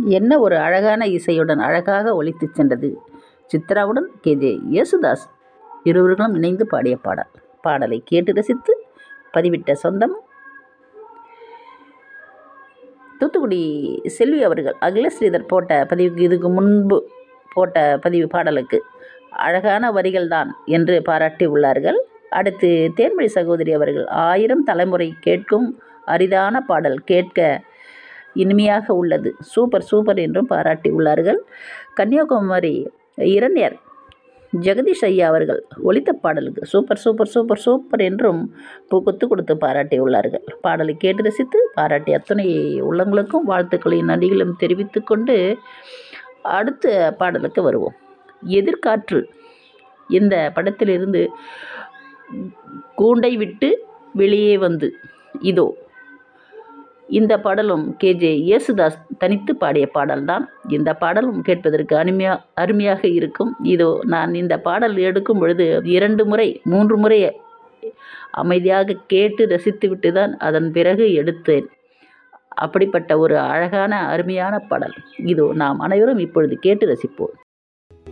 என்ன ஒரு அழகான இசையுடன் அழகாக ஒலித்துச் சென்றது சித்ராவுடன் கே ஜே யேசுதாஸ் இருவர்களும் இணைந்து பாடிய பாடல் பாடலை கேட்டு ரசித்து பதிவிட்ட சொந்தம் தூத்துக்குடி செல்வி அவர்கள் அகில ஸ்ரீதர் போட்ட பதிவுக்கு இதுக்கு முன்பு போட்ட பதிவு பாடலுக்கு அழகான வரிகள் தான் என்று பாராட்டி உள்ளார்கள் அடுத்து தேன்மொழி சகோதரி அவர்கள் ஆயிரம் தலைமுறை கேட்கும் அரிதான பாடல் கேட்க இனிமையாக உள்ளது சூப்பர் சூப்பர் என்றும் பாராட்டி உள்ளார்கள் கன்னியாகுமரி இரண்யர் ஜெகதீஷ் ஐயா அவர்கள் ஒலித்த பாடலுக்கு சூப்பர் சூப்பர் சூப்பர் சூப்பர் என்றும் பூக்கொத்து கொடுத்து பாராட்டி உள்ளார்கள் பாடலை கேட்டு ரசித்து பாராட்டி அத்தனை உள்ளங்களுக்கும் வாழ்த்துக்களையும் நன்றிகளும் தெரிவித்து கொண்டு அடுத்த பாடலுக்கு வருவோம் எதிர்காற்று இந்த படத்திலிருந்து கூண்டை விட்டு வெளியே வந்து இதோ இந்த பாடலும் கேஜே யேசுதாஸ் தனித்து பாடிய பாடல்தான் இந்த பாடலும் கேட்பதற்கு அருமையா அருமையாக இருக்கும் இதோ நான் இந்த பாடல் எடுக்கும் பொழுது இரண்டு முறை மூன்று முறை அமைதியாக கேட்டு ரசித்துவிட்டு தான் அதன் பிறகு எடுத்தேன் அப்படிப்பட்ட ஒரு அழகான அருமையான பாடல் இதோ நாம் அனைவரும் இப்பொழுது கேட்டு ரசிப்போம்